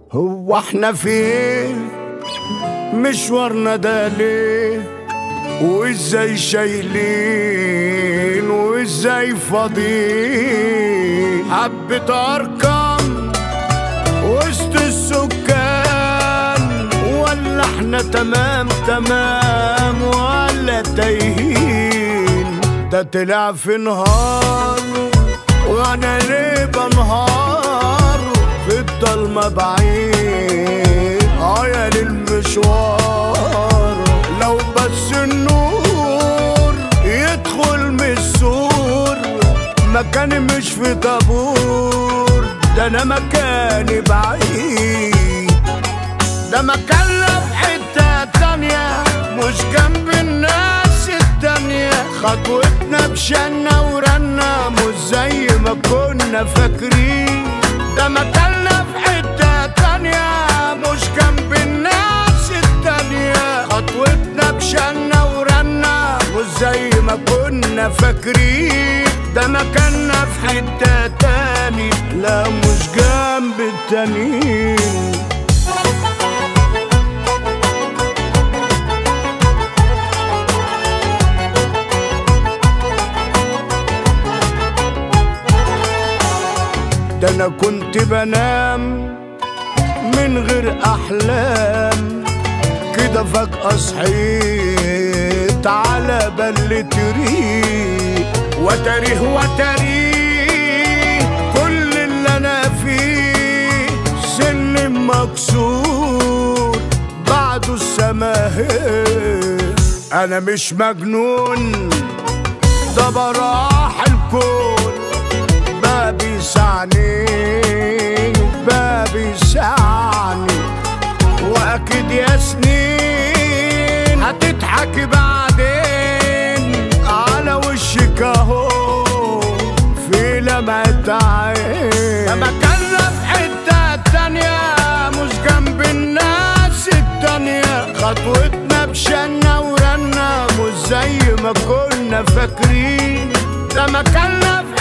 هو احنا فين مشوارنا ده ليه وازاي شايلين وازاي فاضيين حبة ارقام وسط السكان ولا احنا تمام تمام ولا تايهين ده طلع في نهار وانا ليه بنهار في الضلمة بعيد اه يا للمشوار لو بس النور يدخل من السور مكاني مش في طابور ده انا مكاني بعيد ده مكان لا في حتة تانية مش جنب الناس التانية خطوتنا بشنا ورنا مش زي ما كنا فاكرين ده مكاننا في حتة تانية مش جنب الناس التانية خطوتنا بشنا ورنا مش زي ما كنا فاكرين ده مكاننا في حتة تاني لا مش جنب التانيين ده انا كنت بنام من غير احلام كده فجأة صحيت على بل ريق وتاريه وتاريه كل اللي انا فيه سن مكسور بعده السماهير انا مش مجنون ده براح الكون بابي يسعني بابي يسعني واكيد يا سنين هتضحك بعدين على وشك اهو في لمعة عين لما كنا في حتة تانية مش جنب الناس التانية خطوتنا بشنا ورنا مش زي ما كنا فاكرين لما كنا في